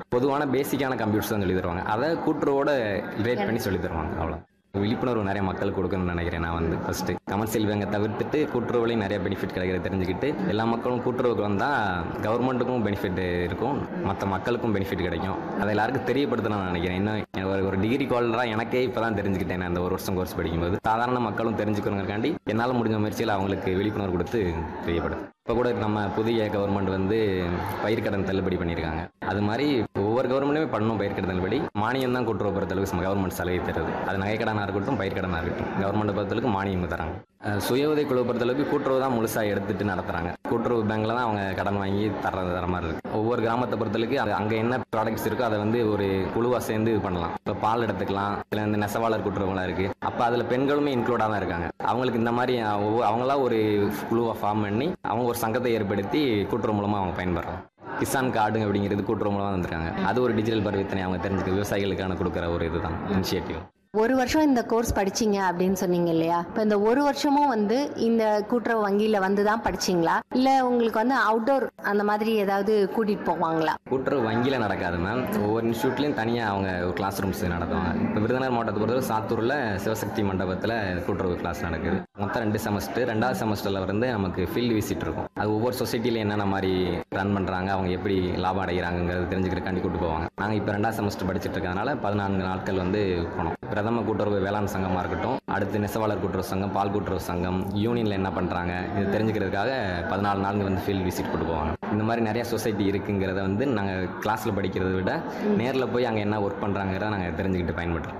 பொதுவான பேசிக்கான கம்ப்யூட்டர்ஸ் தான் சொல்லி தருவாங்க அதை கூட்டுறவோட ரிலேட் பண்ணி சொல்லி தருவாங்க அவ்வளோ விழிப்புணர்வு நிறைய மக்களுக்கு கொடுக்கணும்னு நினைக்கிறேன் நான் வந்து ஃபர்ஸ்ட் கமர்ஷியல் பேங்கை தவிர்த்துட்டு கூட்டுறவுலையும் நிறைய பெனிஃபிட் கிடைக்கிறத தெரிஞ்சுக்கிட்டு எல்லா மக்களும் கூட்டுறவுக்கு வந்தால் கவர்மெண்ட்டுக்கும் பெனிஃபிட் இருக்கும் மற்ற மக்களுக்கும் பெனிஃபிட் கிடைக்கும் அதை எல்லாருக்கும் தெரியப்படுத்தணும்னு நினைக்கிறேன் இன்னும் ஒரு ஒரு டிகிரி காலராக எனக்கே இப்போ தான் தெரிஞ்சுக்கிட்டேன் நான் அந்த ஒரு வருஷம் கோர்ஸ் படிக்கும்போது சாதாரண மக்களும் தெரிஞ்சுக்கணுங்கிறக்காண்டி என்னால் முடிஞ்ச முயற்சியில் அவங்களுக்கு விழிப்புணர்வு கொடுத்து தெரியப்படுது இப்போ கூட நம்ம புதிய கவர்மெண்ட் வந்து பயிர்க்கடன் தள்ளுபடி பண்ணியிருக்காங்க அது மாதிரி ஒவ்வொரு கவர்மெண்ட்டுமே பண்ணணும் பயிர்க்கடன் தள்ளுபடி மானியம் தான் கூட்டுறவு பொறுத்தளவுக்கு கவர்மெண்ட் சலுகை தருது அது நகைக்கடனாக இருக்கட்டும் பயிர்க்கடனாக இருக்கட்டும் கவர்மெண்ட் பொறுத்தளவுக்கு மானியம் தராங்க அஹ் சுய உதவி குழு பொறுத்தளவுக்கு கூட்டுறவு தான் முழுசாக எடுத்துட்டு நடத்துறாங்க கூட்டுறவு பேங்க்ல தான் அவங்க கடன் வாங்கி தர தர மாதிரி இருக்கு ஒவ்வொரு கிராமத்தை பொறுத்தளவுக்கு அது அங்கே என்ன ப்ராடக்ட்ஸ் இருக்கோ அதை வந்து ஒரு குழுவாக சேர்ந்து இது பண்ணலாம் இப்போ பால் எடுத்துக்கலாம் இல்லை இந்த நெசவாளர் கூட்டுறவுலாம் இருக்கு அப்போ அதில் பெண்களுமே இன்க்ளூடாக தான் இருக்காங்க அவங்களுக்கு இந்த மாதிரி அஹ், ஒவ்வொரு- அவங்களா ஒரு குழுவை ஃபார்ம் பண்ணி அவங்க ஒரு சங்கத்தை ஏற்படுத்தி கூட்டுறவு மூலமாக அவங்க பயன்படுறாங்க கிசான் கார்டு அப்படிங்கிறது கூட்டுறவு மூலமாக வந்திருக்காங்க அது ஒரு டிஜிட்டல் பரிவர்த்தனை அவங்க தெரிஞ்சுக்க விவசாயிகளுக்கான கொடுக்குற ஒரு இதுதான் இனிஷியேட்டிவ் ஒரு வருஷம் இந்த கோர்ஸ் படிச்சீங்க அப்படின்னு சொன்னீங்க இல்லையா இப்போ இந்த ஒரு வருஷமும் வந்து இந்த கூட்டுறவு வங்கியில வந்து தான் படிச்சீங்களா இல்ல உங்களுக்கு வந்து அவுட்டோர் அந்த மாதிரி ஏதாவது கூட்டிட்டு போவாங்களா கூட்டுறவு வங்கியில் நடக்காது மேம் ஒவ்வொரு இன்ஸ்டியூட்லையும் தனியாக அவங்க ஒரு கிளாஸ் ரூம்ஸ் நடத்துவாங்க இப்போ விருதுநகர் மாவட்டத்தை பொறுத்தவரை சாத்தூரில் சிவசக்தி மண்டபத்தில் கூட்டுறவு கிளாஸ் நடக்குது மொத்தம் ரெண்டு செமஸ்டர் ரெண்டாவது செமஸ்டரில் வந்து நமக்கு ஃபீல்டு விசிட் இருக்கும் அது ஒவ்வொரு சொசைட்டியில் என்னென்ன மாதிரி ரன் பண்ணுறாங்க அவங்க எப்படி லாபம் அடைகிறாங்கிறது தெரிஞ்சுக்கிறக்காண்டி கூட்டு போவாங்க நாங்கள் இப்போ ரெண்டாவது செமஸ்டர் படிச்சுட்டு இருக்கறதுனால பதினான்கு நாட்கள் வந்து போனோம் பிரதம கூட்டுறவு வேளாண் சங்கமாக இருக்கட்டும் அடுத்து நெசவாளர் கூட்டுறவு சங்கம் பால் கூட்டுறவு சங்கம் யூனியனில் என்ன பண்ணுறாங்க இது தெரிஞ்சுக்கிறதுக்காக பதினாலு நாள் வந்து ஃபீல்டு விசிட் கூட்டு போவாங்க இந்த மாதிரி நிறைய சொசைட்டி இருக்குங்கிறத வந்து நாங்கள் கிளாஸில் படிக்கிறத விட நேரில் போய் அங்கே என்ன ஒர்க் பண்ணுறாங்கிறத நாங்கள் தெரிஞ்சுக்கிட்டு பயன்படுறோம்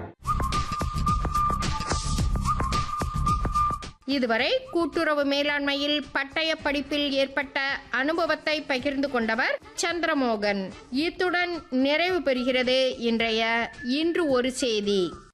இதுவரை கூட்டுறவு மேலாண்மையில் பட்டய படிப்பில் ஏற்பட்ட அனுபவத்தை பகிர்ந்து கொண்டவர் சந்திரமோகன் இத்துடன் நிறைவு பெறுகிறது இன்றைய இன்று ஒரு செய்தி